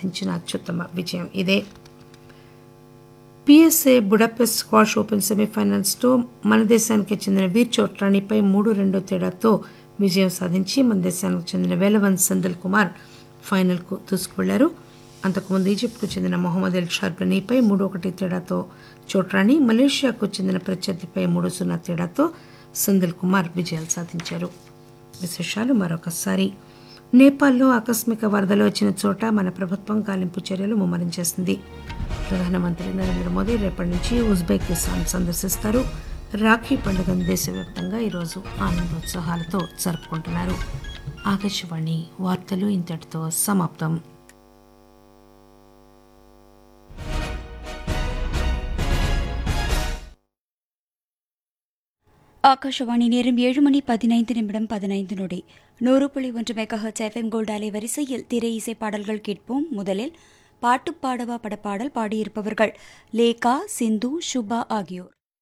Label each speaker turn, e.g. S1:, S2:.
S1: సాధించిన అత్యుత్తమ విజయం ఇదే పిఎస్ఏ బుడపెస్ట్ స్క్వాష్ ఓపెన్ సెమీఫైనల్స్లో మన దేశానికి చెందిన వీర్ చోట్రాణిపై మూడు రెండు తేడాతో విజయం సాధించి మన దేశానికి చెందిన వేలవన్ సందల్ కుమార్ ఫైనల్కు దూసుకువెళ్లారు అంతకుముందు ఈజిప్ట్కు చెందిన మొహమ్మద్ ఎల్ షార్బనీపై మూడు ఒకటి తేడాతో చోట్రాణి మలేషియాకు చెందిన ప్రత్యర్థిపై మూడు సున్నా తేడాతో సందల్ కుమార్ విజయాలు సాధించారు విశేషాలు మరొకసారి నేపాల్లో ఆకస్మిక వరదలు వచ్చిన చోట మన ప్రభుత్వం గాలింపు చర్యలు ముమ్మరం చేసింది ప్రధానమంత్రి నరేంద్ర మోదీ రేపటి నుంచి ఉజ్బెకిస్తాన్ సందర్శిస్తారు రాఖీ పండుగను దేశవ్యాప్తంగా ఈరోజు ఆనందోత్సాహాలతో జరుపుకుంటున్నారు ఆకాశవాణి వార్తలు ఇంతటితో సమాప్తం
S2: ஆகாஷவாணி நேரம் ஏழு மணி பதினைந்து நிமிடம் பதினைந்து நொடி நூறு புள்ளி ஒன்று மெகஹர்ட்ஸ் எஃப்எம் கோல்ட் அலை வரிசையில் திரை இசை பாடல்கள் கேட்போம் முதலில் பாட்டு பாடவா படப்பாடல் பாடியிருப்பவர்கள் லேகா சிந்து சுபா ஆகியோர்